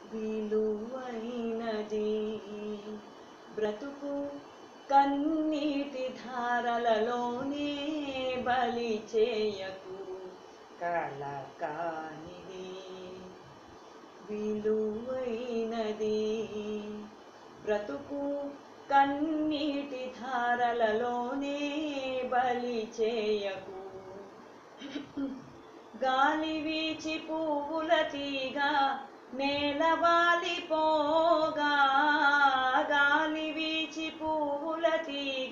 విలువైనది బ్రతుకు కన్నీటి ధారలలోనే బలి చేయకు కల కానిది విలువైనది బ్రతుకు కన్నీటి ధారలలోనే బలి చేయకు గాలి వీచి పువ్వుల తీగ నేలవాలిపోగా గాలి వీచి పువ్వుల తీగ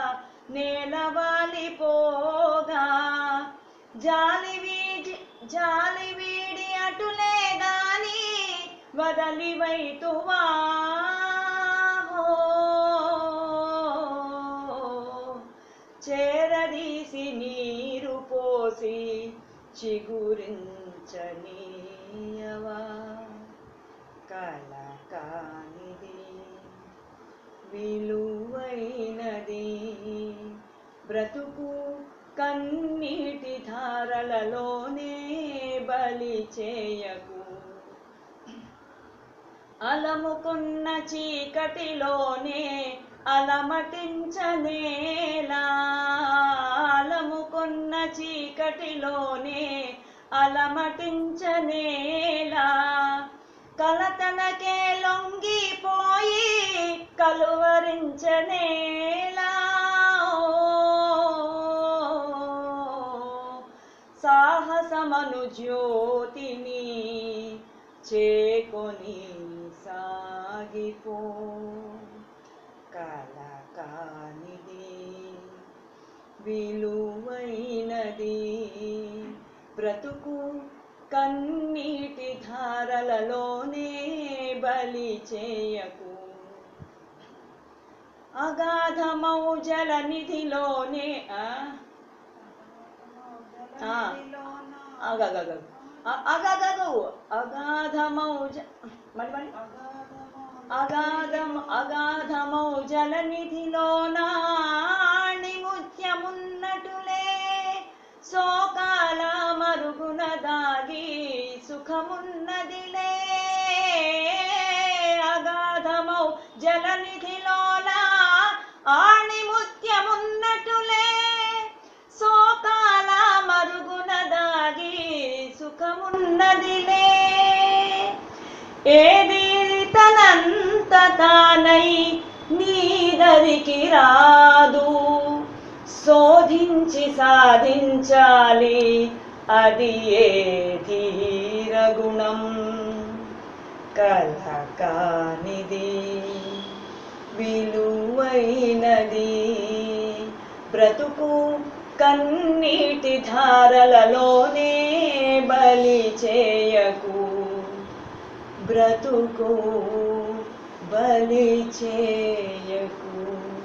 నేలవాలిపోగా జాలి వీడి జాలి వీడి అటులే గాని వదలి వైతువా చేరదీసి నీరు పోసి చిగురించనీయవా కల కానిది విలువైనది బ్రతుకు కన్నీటి ధారలలోనే బలి చేయకు అలముకున్న చీకటిలోనే అలమటించనేలా అలముకున్న చీకటిలోనే అలమటించనేలా కలతనకే లొంగిపోయి కలువరించనేలా సాహసమను జ్యోతిని చేకొని సాగిపో కల కానిది విలువైనది బ్రతుకు కన్నీటి ధారలలోనే బలి చేయకు అగాధమౌ జల నిధిలోనే ఆ ఆ. అగగగ అగగగ అగాధమౌ జ- మళ్ళీ మళ్ళీ అగాధం అగాధమౌ జలనిధిలో నాణి ముత్యమున్నటులే శోకాల మరుగున దాగి సుఖమున్నదిలే అగాధమౌ జలనిధిలోన ఆణి ముత్యమున్నటులే శోకాల మరుగున దాగి సుఖమున్నదిలే ఏది తనంత తానై నీదరికి రాదు శోధించి సాధించాలి అది ఏ ధీర గుణం కల కానిది విలువైనది బ్రతుకు కన్నీటి ధారలలోనే బలి చేయకు బ్రతుకు బలి చేయకు